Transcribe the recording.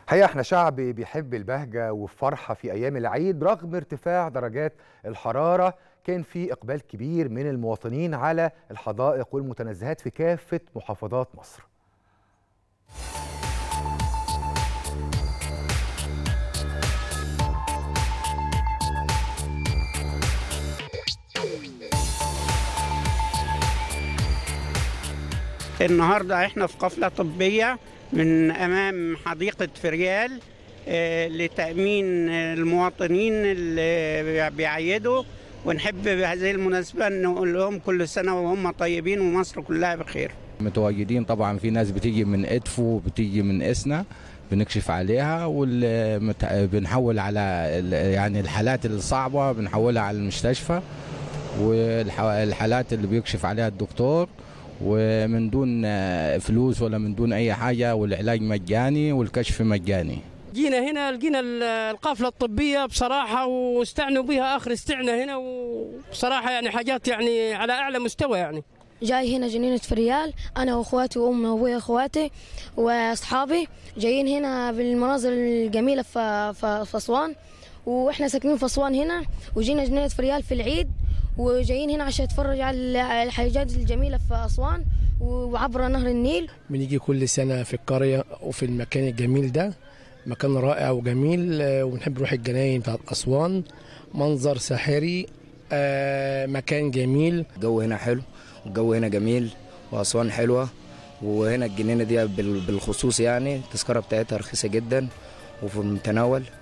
حقيقة احنا شعب بيحب البهجة والفرحة في أيام العيد رغم ارتفاع درجات الحرارة كان في إقبال كبير من المواطنين على الحدائق والمتنزهات في كافة محافظات مصر النهارده احنا في قفله طبيه من امام حديقه فريال آه، لتامين المواطنين اللي بيعيدوا ونحب بهذه المناسبه نقول لهم كل سنه وهم طيبين ومصر كلها بخير متواجدين طبعا في ناس بتيجي من ادفو بتيجي من اسنا بنكشف عليها وبنحول على ال- يعني الحالات الصعبه بنحولها على المستشفى والحالات اللي بيكشف عليها الدكتور ومن دون آه، فلوس ولا من دون اي حاجه والعلاج مجاني والكشف مجاني جينا هنا لقينا ال- القافلة الطبية بصراحة واستعنوا بها آخر استعنة هنا وبصراحة يعني حاجات يعني على أعلى مستوى يعني جاي هنا جنينة فريال أنا وأخواتي وأمي وأبوي وأخواتي وأصحابي جايين هنا بالمناظر الجميلة في في في أسوان وإحنا ساكنين في أسوان هنا وجينا جنينة فريال في العيد وجايين هنا عشان نتفرج على على الحاجات الجميلة في أسوان وعبر نهر النيل بنيجي كل سنة في القرية وفي المكان الجميل ده مكان رائع وجميل آه، ونحب نروح الجناين بتاعت أسوان منظر ساحري آه، مكان جميل الجو هنا حلو والجو هنا جميل وأسوان حلوة وهنا الجنينة دي بال- بالخصوص يعني التذكرة بتاعتها رخيصة جدا وفي المتناول